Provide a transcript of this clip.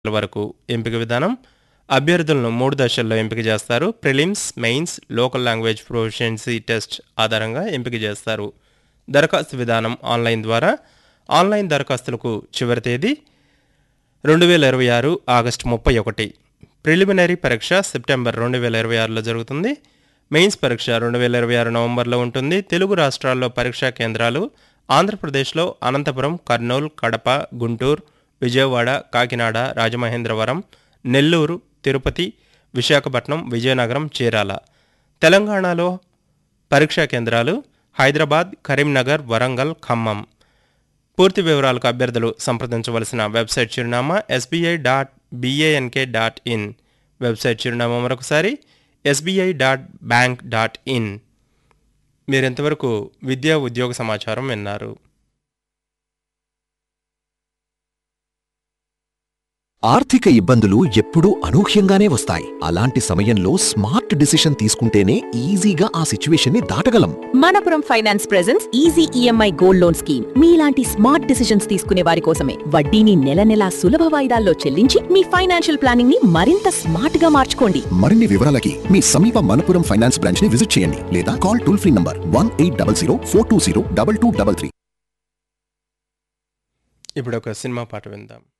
వరకు ఎంపిక విధానం అభ్యర్థులను మూడు దశల్లో ఎంపిక చేస్తారు prelims mains local language proficiency test ఆధారంగా ఎంపిక చేస్తారు దరఖాస్తు విధానం ఆన్లైన్ ద్వారా ఆన్లైన్ దరఖాస్తులకు చివరి తేదీ రెండు వేల ఇరవై ఆరు ఆగస్టు ముప్పై ఒకటి ప్రిలిమినరీ పరీక్ష సెప్టెంబర్ రెండు వేల ఇరవై ఆరులో జరుగుతుంది మెయిన్స్ పరీక్ష రెండు వేల ఇరవై ఆరు నవంబర్లో ఉంటుంది తెలుగు రాష్ట్రాల్లో పరీక్షా కేంద్రాలు ఆంధ్రప్రదేశ్లో అనంతపురం కర్నూలు కడప గుంటూరు విజయవాడ కాకినాడ రాజమహేంద్రవరం నెల్లూరు తిరుపతి విశాఖపట్నం విజయనగరం చీరాల తెలంగాణలో పరీక్షా కేంద్రాలు హైదరాబాద్ కరీంనగర్ వరంగల్ ఖమ్మం పూర్తి వివరాలకు అభ్యర్థులు సంప్రదించవలసిన వెబ్సైట్ చిరునామా SBI dot BANK dot in website చిరునామా మరొకసారి SBI dot bank dot in మీరెంతవరకు విద్యా ఉద్యోగ సమాచారం విన్నారు ఆర్థిక ఇబ్బందులు ఎప్పుడూ అనూహ్యంగానే వస్తాయి అలాంటి సమయంలో స్మార్ట్ డిసిషన్ తీసుకుంటేనే ఈజీగా ఆ సిచ్యువేషన్ ని దాటగలం Manappuram finance presents easy EMI gold loan scheme మీలాంటి స్మార్ట్ డిసిషన్స్ తీసుకునే వారి కోసమే వడ్డీని నెల నెలా సులభ వాయిదాల్లో చెల్లించి మీ ఫైనాన్షియల్ ప్లానింగ్ ని మరింత స్మార్ట్ గా మార్చుకోండి మరిన్ని వివరాలకి మీ సమీప మనపురం ఫైనాన్స్ బ్రాంచ్ ని విజిట్ చేయండి లేదా call toll free number one eight double zero four two zero double two double three ఇప్పుడు ఒక సినిమా పాట విందాం